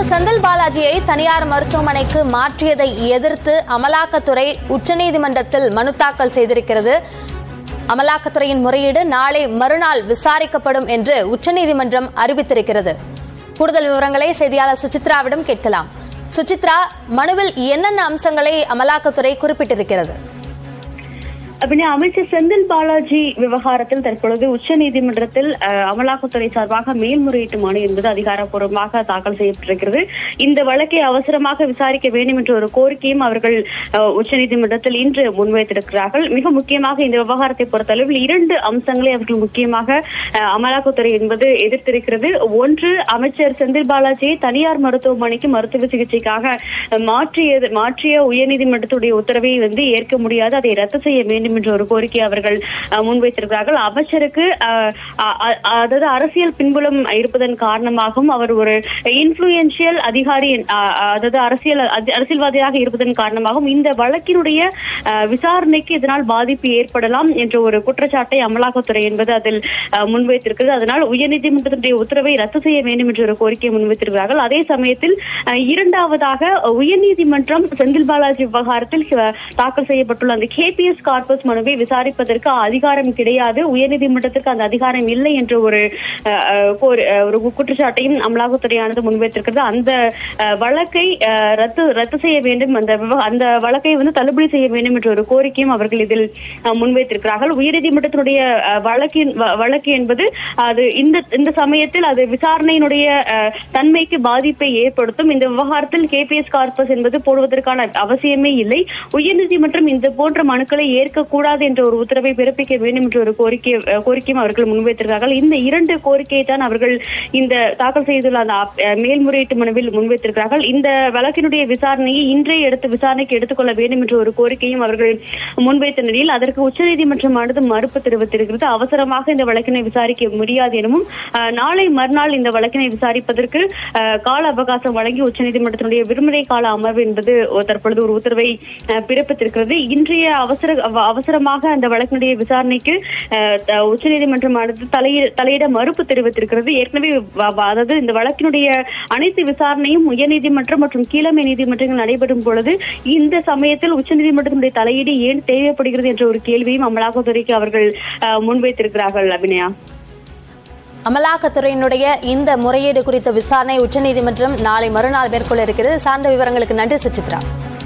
செந்தில் பாலாஜியை தனியார் மருத்துவமனைக்கு மாற்றியதை எதிர்த்து அமலாக்கத்துறை உச்சநீதிமன்றத்தில் மனு தாக்கல் செய்திருக்கிறது அமலாக்கத்துறையின் முறையீடு நாளை மறுநாள் விசாரிக்கப்படும் என்று உச்சநீதிமன்றம் அறிவித்திருக்கிறது கூடுதல் விவரங்களை செய்தியாளர் சுசித்ராவிடம் கேட்கலாம் சுசித்ரா மனுவில் என்னென்ன அம்சங்களை அமலாக்கத்துறை குறிப்பிட்டிருக்கிறது அப்படின்னா அமைச்சர் செந்தில் பாலாஜி விவகாரத்தில் தற்பொழுது உச்சநீதிமன்றத்தில் அஹ், அமலாக்கத்துறை சார்பாக மேல்முறையீட்டு மனு என்பது அதிகாரப்பூர்வமாக தாக்கல் செய்யப்பட்டிருக்கிறது இந்த வழக்கை அவசரமாக விசாரிக்க வேண்டும் என்ற ஒரு கோரிக்கையும் அவர்கள் அஹ், உச்சநீதிமன்றத்தில் இன்று முன்வைத்திருக்கிறார்கள் மிக முக்கியமாக இந்த விவகாரத்தை பொறுத்தளவில் இரண்டு அம்சங்களை அவர்கள் முக்கியமாக அஹ், அமலாக்கத்துறை என்பது எதிர்த்திருக்கிறது ஒன்று அமைச்சர் செந்தில் பாலாஜியை தனியார் மருத்துவமனைக்கு மருத்துவ சிகிச்சைக்காக அஹ், மாற்றியது மாற்றிய உயர்நீதிமன்றத்துடைய உத்தரவை வந்து ஏற்க முடியாது அதை ரத்து செய்ய வேண்டும் என்ற ஒரு கோரிக்கை அவர்கள் அஹ், முன்வைத்திருக்கிறார்கள் அமைச்சருக்கு அஹ், அ- அ- அதாவது அரசியல் பின்புலம் இருப்பதன் காரணமாகவும் அவர் ஒரு இன்ஃபுளுயன்ஷியல் அதிகாரி என்- அ- அ- அதாவது அரசியல் அதி- அரசியல்வாதியாக இருப்பதன் காரணமாகவும் இந்த வழக்கினுடைய அஹ், விசாரணைக்கு இதனால் பாதிப்பு ஏற்படலாம் என்ற ஒரு குற்றச்சாட்டை அமலாக்கத்துறை என்பது அதில் அஹ், முன்வைத்திருக்கிறது அதனால் உயர்நீதிமன்றத்தினுடைய உத்தரவை ரத்து செய்ய வேண்டும் என்ற ஒரு கோரிக்கையை முன்வைத்திருக்கிறார்கள் அதே சமயத்தில் அஹ், இரண்டாவதாக உயர்நீதிமன்றம் செந்தில் பாலாஜி விவகாரத்தில் அஹ், தாக்கல் செய்யப்பட்டுள்ள அந்த கேபிஎஸ் கார்பஸ் மனுவை விசாரிப்பதற்கு அதிகாரம் கிடையாது உயர்நீதிமன்றத்திற்கு அந்த அதிகாரம் இல்லை என்ற ஒரு அஹ், அஹ், கோரி- அஹ், ஒரு குற்றச்சாட்டையும் அமலாக்கத்துறையானது முன்வைத்திருக்கிறது அந்த அஹ், வழக்கை அஹ், ரத்து ரத்து செய்ய வேண்டும் அந்த விவ- அந்த வழக்கை வந்து தள்ளுபடி செய்ய வேண்டும் என்ற ஒரு கோரிக்கையும் அவர்கள் இதில் அஹ், முன்வைத்திருக்கிறார்கள் உயர்நீதிமன்றத்தினுடைய அஹ், வழக்கின் வ- வழக்கு என்பது அது இந்த இந்த சமயத்தில் அது விசாரணையினுடைய அஹ், தன்மைக்கு பாதிப்பை ஏற்படுத்தும் இந்த விவகாரத்தில் கேபிஎஸ் கார்பஸ் என்பது போடுவதற்கான அவசியமே இல்லை உயர்நீதிமன்றம் இந்த போன்ற மனுக்களை ஏற்கக்கூடாது என்ற ஒரு உத்தரவை பிறப்பிக்க வேண்டும் என்ற ஒரு கோரிக்கை அஹ், கோரிக்கையும் அவர்கள் முன்வைத்திருக்கிறார்கள் இந்த இரண்டு கோரிக்கையை தான் அவர்கள் இந்த தாக்கல் செய்துள்ள அந்த அப்- அஹ், மேல்முறையீட்டு மனுவில் முன்வைத்திருக்கிறார்கள் இந்த வழக்கினுடைய விசாரணையை இன்றே எடுத்து விசாரணைக்கு எடுத்துக்கொள்ள வேண்டும் என்ற ஒரு கோரிக்கையும் அவர்கள் முன்வைத்த நிலையில் அதற்கு உச்சநீதிமன்றமானது மறுப்பு தெரிவித்திருக்கிறது அவசரமாக இந்த வழக்கினை விசாரிக்க முடியாது எனவும் அஹ், நாளை மறுநாள் இந்த வழக்கினை விசாரிப்பதற்கு அஹ், கால அவகாசம் வழங்கி உச்சநீதிமன்றத்தினுடைய விடுமுறை கால அமர்வு என்பது ஒரு- தற்பொழுது ஒரு உத்தரவை அஹ், பிறப்பித்திருக்கிறது இன்றைய அவசர அவ- அவசரமாக அந்த வழக்கினுடைய விசாரணைக்கு அஹ், த- உச்சநீதிமன்றமானது தலையிட தலையிட மறுப்பு தெரிவித்திருக்கிறது ஏற்கனவே வ- வ- அதாவது இந்த வழக்கினுடைய அனைத்து விசாரணையும் உயர்நீதிமன்றம் மற்றும் கீழமை நீதிமன்றங்கள் நடைபெறும் பொழுது இந்த சமயத்தில் உச்சநீதிமன்றத்தினுடைய தலையீடு ஏன் தேவைப்படுகிறது என்ற ஒரு கேள்வியும் அமலாக்கத்துறைக்கு அவர்கள் அஹ், முன்வைத்திருக்கிறார்கள் அபிநயா அமலாக்கத்துறையினுடைய இந்த முறையீடு குறித்த விசாரணை உச்சநீதிமன்றம் நாளை மறுநாள் மேற்கொள்ள இருக்கிறது சார்ந்த விவரங்களுக்கு நன்றி சுசித்ரா